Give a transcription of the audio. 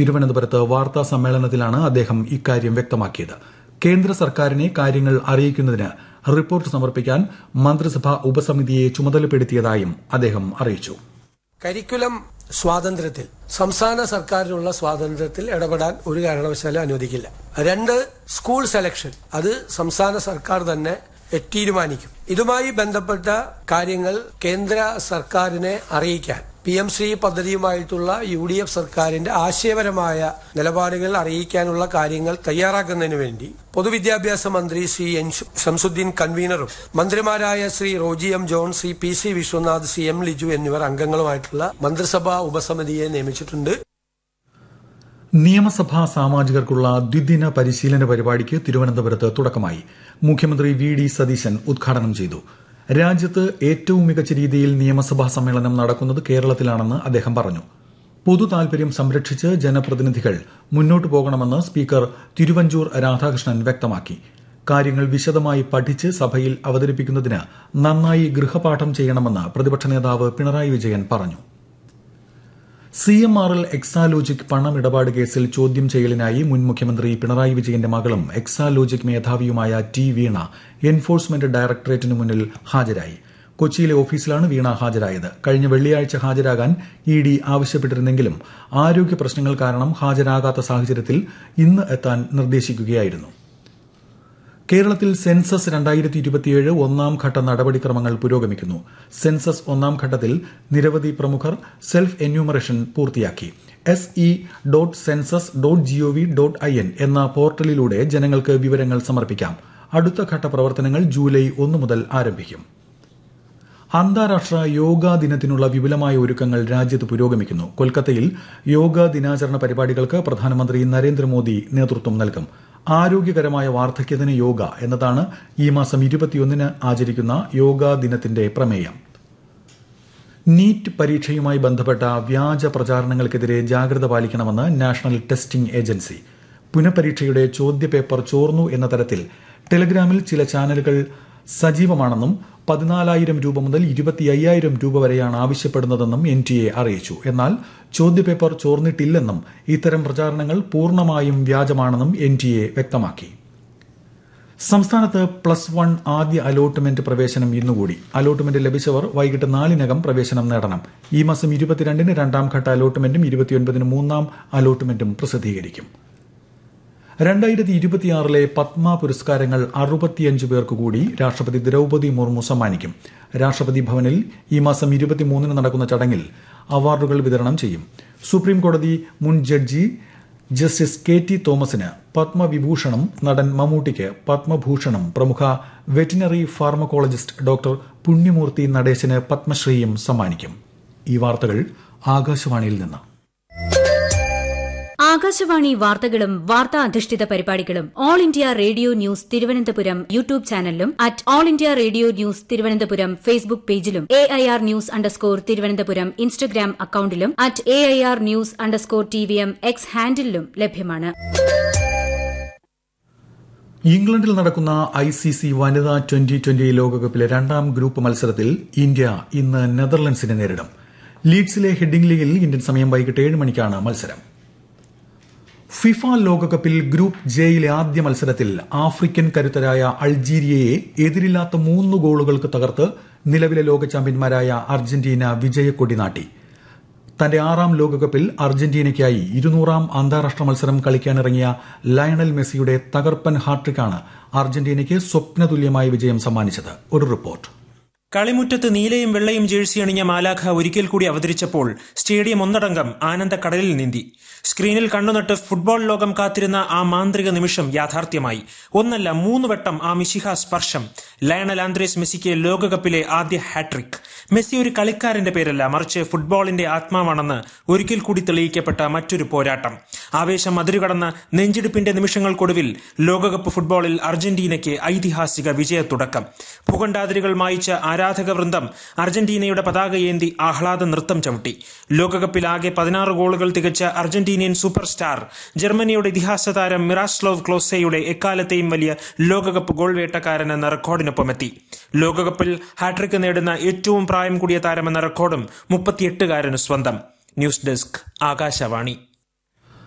തിരുവനന്തപുരത്ത് വാർത്താ സമ്മേളനത്തിലാണ് അദ്ദേഹം ഇക്കാര്യം വ്യക്തമാക്കിയത് കേന്ദ്ര സർക്കാരിനെ കാര്യങ്ങൾ അറിയിക്കുന്നതിന് റിപ്പോർട്ട് സമർപ്പിക്കാൻ മന്ത്രിസഭാ ഉപസമിതിയെ ചുമതലപ്പെടുത്തിയതായും അദ്ദേഹം അറിയിച്ചു കരിക്കുലം സ്വാതന്ത്ര്യത്തിൽ സംസ്ഥാന സർക്കാരിനുള്ള സ്വാതന്ത്ര്യത്തിൽ ഇടപെടാൻ ഒരു കാരണവശാലും അനുവദിക്കില്ല രണ്ട് സ്കൂൾ സെലക്ഷൻ അത് സംസ്ഥാന സർക്കാർ തന്നെ തീരുമാനിക്കും ഇതുമായി ബന്ധപ്പെട്ട കാര്യങ്ങൾ കേന്ദ്ര സർക്കാരിനെ അറിയിക്കാൻ പി എം ശ്രീ പദ്ധതിയുമായിട്ടുള്ള യു ഡി എഫ് സർക്കാരിന്റെ ആശയപരമായ നിലപാടുകൾ അറിയിക്കാനുള്ള കാര്യങ്ങൾ തയ്യാറാക്കുന്നതിന് വേണ്ടി പൊതുവിദ്യാഭ്യാസ മന്ത്രി ശ്രീ എൻ ഷംസുദ്ദീൻ കൺവീനറും മന്ത്രിമാരായ Shri Roji M John Shri P C Vishwanath C M Liju എന്നിവർ അംഗങ്ങളുമായിട്ടുള്ള മന്ത്രിസഭാ ഉപസമിതിയെ നിയമിച്ചിട്ടുണ്ട് നിയമസഭാ സാമാജികർക്കുള്ള ദ്വിദിന പരിശീലന പരിപാടിക്ക് തിരുവനന്തപുരത്ത് തുടക്കമായി മുഖ്യമന്ത്രി വി ഡി സതീശൻ ഉദ്ഘാടനം ചെയ്തു രാജ്യത്ത് ഏറ്റവും മികച്ച രീതിയിൽ നിയമസഭാ സമ്മേളനം നടക്കുന്നത് കേരളത്തിലാണെന്ന് അദ്ദേഹം പറഞ്ഞു പൊതു താൽപര്യം സംരക്ഷിച്ച് ജനപ്രതിനിധികൾ മുന്നോട്ടു പോകണമെന്ന് സ്പീക്കർ തിരുവഞ്ചൂർ രാധാകൃഷ്ണൻ വ്യക്തമാക്കി കാര്യങ്ങൾ വിശദമായി പഠിച്ച് സഭയിൽ അവതരിപ്പിക്കുന്നതിന് നന്നായി ഗൃഹപാഠം ചെയ്യണമെന്ന് പ്രതിപക്ഷ നേതാവ് പിണറായി വിജയൻ പറഞ്ഞു C M R L Exalogic പണമിടപാട് കേസിൽ ചോദ്യം ചെയ്യലിനായി മുൻ മുഖ്യമന്ത്രി പിണറായി വിജയന്റെ മകളും എക്സാലോജിക് മേധാവിയുമായ ടി വീണ എൻഫോഴ്സ്മെന്റ് ഡയറക്ടറേറ്റിന് മുന്നിൽ ഹാജരായി കൊച്ചിയിലെ ഓഫീസിലാണ് വീണ ഹാജരായത് കഴിഞ്ഞ വെള്ളിയാഴ്ച ഹാജരാകാൻ ഇ ഡി ആവശ്യപ്പെട്ടിരുന്നെങ്കിലും ആരോഗ്യ പ്രശ്നങ്ങൾ കാരണം ഹാജരാകാത്ത സാഹചര്യത്തിൽ ഇന്ന് എത്താൻ നിർദ്ദേശിക്കുകയായിരുന്നു കേരളത്തിൽ സെൻസസ് രണ്ടായിരത്തി ഇരുപത്തിയേഴ് ഒന്നാം ഘട്ട നടപടിക്രമങ്ങൾ പുരോഗമിക്കുന്നു സെൻസസ് ഒന്നാം ഘട്ടത്തിൽ നിരവധി പ്രമുഖർ സെൽഫ് എന്യൂമറേഷൻ പൂർത്തിയാക്കി S E dot census dot GOV dot I N എന്ന പോർട്ടലിലൂടെ ജനങ്ങൾക്ക് വിവരങ്ങൾ സമർപ്പിക്കാം അടുത്ത ഘട്ട പ്രവർത്തനങ്ങൾ ജൂലൈ ഒന്ന് മുതൽ ആരംഭിക്കും അന്താരാഷ്ട്ര യോഗാ ദിനത്തിനുള്ള വിപുലമായ ഒരുക്കങ്ങൾ രാജ്യത്ത് പുരോഗമിക്കുന്നു കൊൽക്കത്തയിൽ യോഗാ ദിനാചരണ പരിപാടികൾക്ക് പ്രധാനമന്ത്രി നരേന്ദ്രമോദി നേതൃത്വം നൽകും ആരോഗ്യകരമായ വാർദ്ധക്യത്തിന് യോഗ എന്നതാണ് ഈ മാസം ഇരുപത്തിയൊന്നിന് ആചരിക്കുന്ന യോഗാ ദിനത്തിന്റെ പ്രമേയം നീറ്റ് പരീക്ഷയുമായി ബന്ധപ്പെട്ട വ്യാജ പ്രചാരണങ്ങൾക്കെതിരെ ജാഗ്രത പാലിക്കണമെന്ന് നാഷണൽ ടെസ്റ്റിംഗ് ഏജൻസി പുനഃപരീക്ഷയുടെ ചോദ്യപേപ്പർ ചോർന്നു എന്ന തരത്തിൽ ടെലഗ്രാമിൽ ചില ചാനലുകൾ സജീവമാണെന്നും പതിനാലായിരം രൂപ മുതൽ ഇരുപത്തി അയ്യായിരം രൂപ വരെയാണ് ആവശ്യപ്പെടുന്നതെന്നും എൻ ടി എ അറിയിച്ചു എന്നാൽ ചോദ്യപേപ്പർ ചോർന്നിട്ടില്ലെന്നും ഇത്തരം പ്രചാരണങ്ങൾ പൂർണ്ണമായും വ്യാജമാണെന്നും എൻ ടി എ വ്യക്തമാക്കി സംസ്ഥാനത്ത് പ്ലസ് വൺ ആദ്യ അലോട്ട്മെന്റ് പ്രവേശനം ഇന്നുകൂടി അലോട്ട്മെന്റ് ലഭിച്ചവർ വൈകിട്ട് നാലിനകം പ്രവേശനം നേടണം ഈ മാസം ഇരുപത്തിരണ്ടിന് രണ്ടാം ഘട്ട അലോട്ട്മെന്റും ഇരുപത്തിയൊൻപതിന് മൂന്നാം അലോട്ട്മെന്റും പ്രസിദ്ധീകരിക്കും രണ്ടായിരത്തി ഇരുപത്തിയാറിലെ പത്മ പുരസ്കാരങ്ങൾ അറുപത്തിയഞ്ച് പേർക്ക് കൂടി രാഷ്ട്രപതി ദ്രൌപതി മുർമു സമ്മാനിക്കും രാഷ്ട്രപതി ഭവനിൽ ഈ മാസം ഇരുപത്തിമൂന്നിന് നടക്കുന്ന ചടങ്ങിൽ അവാർഡുകൾ വിതരണം ചെയ്യും സുപ്രീം കോടതി മുൻ ജഡ്ജി ജസ്റ്റിസ് കെ ടി തോമസിന് പത്മവിഭൂഷണം നടൻ മമ്മൂട്ടിക്ക് പത്മഭൂഷണം പ്രമുഖ വെറ്റിനറി ഫാർമക്കോളജിസ്റ്റ് ഡോക്ടർ പുണ്യമൂർത്തി നടേശന് പത്മശ്രീയും സമ്മാനിക്കും ഈ വാർത്തകൾ ആകാശവാണിയിൽ നിന്ന് ആകാശവാണി വാർത്തകളും വാർത്താ അധിഷ്ഠിത പരിപാടികളും all India radio news Thiruvananthapuram YouTube ചാനലിലും at all India radio news Thiruvananthapuram Facebook പേജിലും A I R news underscore Thiruvananthapuram Instagram അക്കൌണ്ടിലും at A I R news underscore T V M X ഹാൻഡിലും ലഭ്യമാണ് ഇംഗ്ലണ്ടിൽ നടക്കുന്ന ഐ സി സി വനിതാ ട്വന്റി ട്വന്റി ലോകകപ്പിലെ രണ്ടാം ഗ്രൂപ്പ് മത്സരത്തിൽ ഇന്ത്യ ഇന്ന് നെതർലൻഡ്സിനെ നേരിടും ലീഡ്സിലെ ഹെഡിംഗ് ലീഗിൽ ഇന്ത്യൻ സമയം വൈകിട്ട് ഏഴ് മണിക്കാണ് മത്സരം ഫിഫ ലോകകപ്പിൽ ഗ്രൂപ്പ് ജെയിലെ ആദ്യ മത്സരത്തിൽ ആഫ്രിക്കൻ കരുത്തരായ അൾജീരിയയെ എതിരില്ലാത്ത മൂന്ന് ഗോളുകൾക്ക് തകർത്ത് നിലവിലെ ലോക ചാമ്പ്യന്മാരായ അർജന്റീന വിജയക്കൊടി നാട്ടി തന്റെ ആറാം ലോകകപ്പിൽ അർജന്റീനയ്ക്കായി ഇരുന്നൂറാം അന്താരാഷ്ട്ര മത്സരം കളിക്കാനിറങ്ങിയ ലയണൽ മെസ്സിയുടെ തകർപ്പൻ ഹാട്രിക്കാണ് അർജന്റീനയ്ക്ക് സ്വപ്നതുല്യമായ വിജയം സമ്മാനിച്ചത് ഒരു റിപ്പോർട്ട് കളിമുറ്റത്ത് നീലയും വെള്ളയും ജേഴ്സി അണിഞ്ഞ മാലാഖ ഒരിക്കൽ കൂടി അവതരിച്ചപ്പോൾ സ്റ്റേഡിയം ഒന്നടങ്കം ആനന്ദക്കടലിൽ നീന്തി സ്ക്രീനിൽ കണ്ണുനട്ട് ഫുട്ബോൾ ലോകം കാത്തിരുന്ന ആ മാന്ത്രിക നിമിഷം യാഥാർത്ഥ്യമായി ഒന്നല്ല മൂന്ന് വട്ടം ആ മിശിഹ സ്പർശം ലയണൽ ആന്ത്രേസ് മെസ്സിക്ക് ലോകകപ്പിലെ ആദ്യ ഹാട്രിക് മെസ്സി ഒരു കളിക്കാരന്റെ പേരല്ല മറിച്ച് ഫുട്ബോളിന്റെ ആത്മാവാണെന്ന് ഒരിക്കൽ കൂടി തെളിയിക്കപ്പെട്ട മറ്റൊരു പോരാട്ടം ആവേശം അതിരുകടന്ന നെഞ്ചിടിപ്പിന്റെ നിമിഷങ്ങൾക്കൊടുവിൽ ലോകകപ്പ് ഫുട്ബോളിൽ അർജന്റീനയ്ക്ക് ഐതിഹാസിക വിജയത്തുടക്കം ഭൂഖണ്ഡാതിരികൾ മായിച്ച ആരാധക വൃന്ദം അർജന്റീനയുടെ പതാകയേന്തി ആഹ്ലാദ നൃത്തം ചവിട്ടി ലോകകപ്പിൽ ആകെ പതിനാറ് ഗോളുകൾ തികച്ച അർജന്റീനിയൻ സൂപ്പർ സ്റ്റാർ ജർമ്മനിയുടെ ഇതിഹാസ താരം മിറാസ്ലോവ് ക്ലോസയുടെ എക്കാലത്തെയും വലിയ ലോകകപ്പ് ഗോൾ വേട്ടക്കാരൻ എന്ന റെക്കോർഡിനൊപ്പമെത്തി ലോകകപ്പിൽ ഹാട്രിക് നേടുന്ന ഏറ്റവും പ്രായം കൂടിയ താരമെന്ന റെക്കോർഡും മുപ്പത്തിയെട്ടുകാരന് സ്വന്തം ന്യൂസ് ഡെസ്ക് ആകാശവാണി